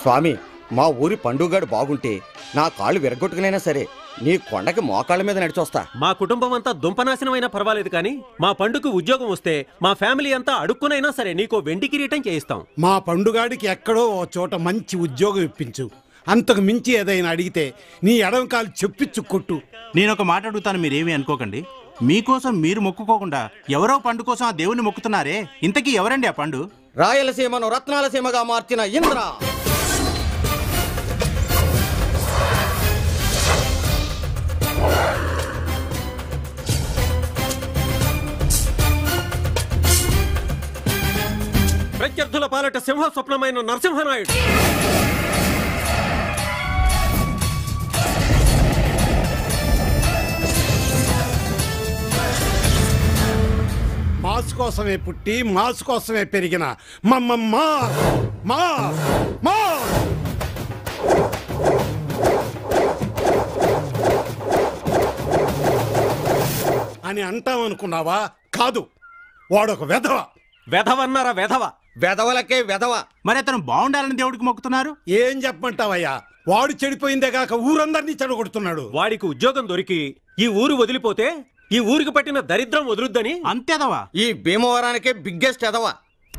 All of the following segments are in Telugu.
స్వామి మా ఊరి పండుగాడు బాగుంటే నా కాళ్ళు విరగొట్టుకునైనా సరే నీ కొండకి మోకాళ్ళ మీద నడిచొస్తా మా కుటుంబం అంతా దుంపనాశనమైనా పర్వాలేదు కానీ మా పండుగ ఉద్యోగం వస్తే మా ఫ్యామిలీ అంతా అడుక్కునైనా సరే నీకో వెండి కిరీటం చేయిస్తాం మా పండుగాడికి ఎక్కడో ఓ చోట మంచి ఉద్యోగం ఇప్పించు అంతకు మించి ఏదైనా అడిగితే నీ ఎడమ కాలు చెప్పిచ్చు కొట్టు నేను ఒక మాట అడుగుతాను మీరేమీ అనుకోకండి మీకోసం మీరు మొక్కుకోకుండా ఎవరో పండు కోసం ఆ దేవుని మొక్కుతున్నారే ఇంతకీ ఎవరండి ఆ పండు రాయలసీమను రత్నాలసీమగా మార్చిన ఇంద్ర ప్రత్యర్థుల పాలట సింహ స్వప్నమైన నరసింహనాయుడు మాస్ కోసమే పుట్టి మాస్ కోసమే పెరిగిన మమ్మమ్మ మా మా అని అంటామనుకున్నావా కాదు వాడొక వెధవ వెధవన్నారా వెధవ వెధవలకే వెధవ మరి అతను బాగుండాలని దేవుడికి మొక్కుతున్నారు ఏం చెప్పమంటావయ్యా వాడు చెడిపోయిందే కాక ఊరందరినీ చెడగొడుతున్నాడు వాడికి ఉద్యోగం దొరికి ఈ ఊరు వదిలిపోతే ఈ ఊరికి పట్టిన దరిద్రం వదులుద్దని అంతేదవా ఈ భీమవరానికే బిగ్గెస్ట్ ఎదవ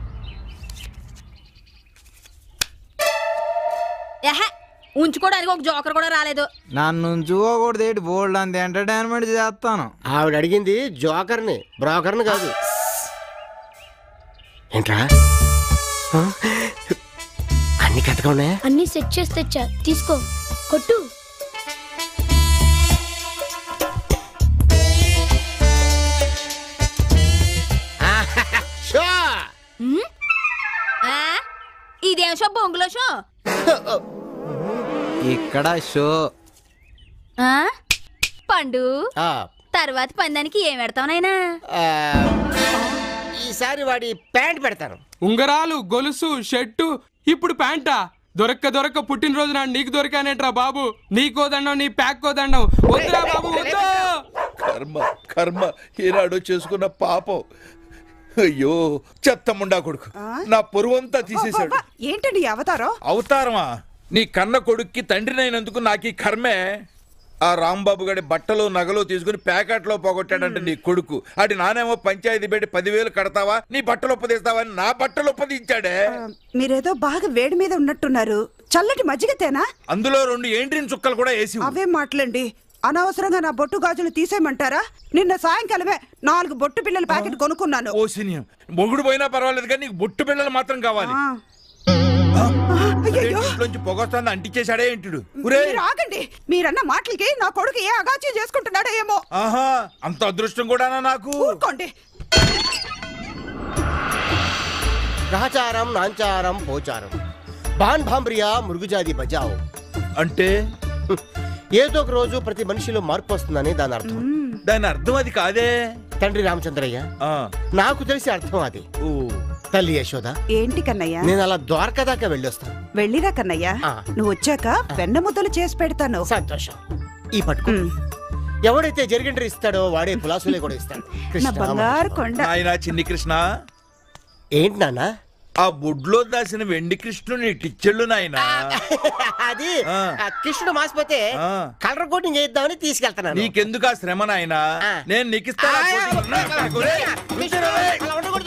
ఎహె, ఉంచుకోవడానికి ఒక జోకర్ కూడా రాలేదు నన్ను ఉంచుకోకూడదు ఏంటి బోల్డ్ అంత ఎంటర్టైన్మెంట్ చేస్తాను ఆవిడ అడిగింది జోకర్ని బ్రోకర్ని కాదు ఏంట్రా ఆ? అన్ని కథగా ఉన్నాయా అన్ని సెట్ చేసి తెచ్చా తీసుకో కొట్టు షో! ఆ? ఇదేం షో బొంగులో షో ఇక్కడ షో ఆ? పండు ఆ, తర్వాత పందానికి ఏం పెడతావు నాయనా ఆ, ఈసారి వాడి ప్యాంట్ పెడతాను ఉంగరాలు గొలుసు షర్టు ఇప్పుడు ప్యాంటా దొరక్క దొరక్క పుట్టినరోజు నాడు నీకు దొరికానేట్రా బాబు నీకో దండం నీ ప్యాక్ కో దండం వద్దురా బాబు వద్దు కర్మ కర్మ ఏనాడో చేసుకున్న పాపం అయ్యో చెత్త ముండా కొడుకు నా పొరువంతా తీసేశాడు ఏంటండి ఈ అవతారం అవతారమా నీ కన్న కొడుక్కి తండ్రినైనందుకు నాకు ఈ కర్మే ఆ రాంబాబు గడి బట్టలు నగలు తీసుకుని ప్యాకెట్లో పోగొట్టాడంటే నీ కొడుకు అటు నానేమో పంచాయతీ పెట్టి పదివేలు కడతావా నీ బట్టలు ఒప్పదీస్తావా అని నా బట్టలు ఒప్పదించాడే మీరేదో బాగా వేడి మీద ఉన్నట్టున్నారు చల్లటి మజ్జిగ తేనా అందులో రెండు ఏంట్రిన్ చుక్కలు కూడా వేసి అవే మాటలండి అనవసరంగా నా బొట్టు గాజులు తీసేయమంటారా నిన్న సాయంకాలమే నాలుగు బొట్టు పిల్లల ప్యాకెట్ కొనుక్కున్నాను ఓ సినియం మొగుడు పోయినా పర్వాలేదు కానీ నీకు బొట్టు పిల్లలు మాత్రం కావాలి ఆ. ఆ? అయ్యయ్యో. ఇంట్లోంచి పొగొస్తాను అంటించేశాడే ఏంటుడు ఒరే మీరు ఆగండి మీరన్న మాటలకి నా కొడుకు ఏ అగాచ్యం చేసుకుంటున్నాడో ఏమో ఆహా అంత అదృష్టం కూడానా నాకు ఊరుకోండి గ్రహచారం నాంచారం పోచారం బాన్ భాంబ్రియా మృగుజాది బజావ్ అంటే ఏదో ఒక రోజు ప్రతి మనిషిలో మార్పు వస్తుందని దాని అర్థం దాని అర్థం అది కాదే తండ్రి రామచంద్రయ్య ఆ నాకు తెలిసి అర్థం అది ఓ తల్లి యశోద ఏంటి కన్నయ్య నేను అలా ద్వారకా దాకా వెళ్ళొస్తాను వెళ్ళిరా కన్నయ్య ఆ. నువ్వు వచ్చాక వెన్న ముద్దలు చేసి పెడతాను సంతోషం ఈ పట్టుకో ఉమ్. ఎవడైతే జరిగిండ్రి ఇస్తాడో వాడే పులాసులే కూడా ఇస్తాడు నా కృష్ణ బంగారు కొండ నాయనా చిన్ని కృష్ణ ఏంటి నాన్న ఆ బొడ్లో దాసిన వెండి కృష్ణుని టిచ్చెళ్ళు నాయనా అది ఆ. ఆ, కృష్ణుడు మాసిపోతే ఆ. కలర్ కోటింగ్ చేద్దామని తీసుకెళ్తున్నాను నీకెందుకు ఆ శ్రమ నాయనా ఆ. నేను నీకిస్తాను ఆ ఆ, కోటి. నా, నాకు రే. కృష్ణుడు, అలా ఉండకూడదు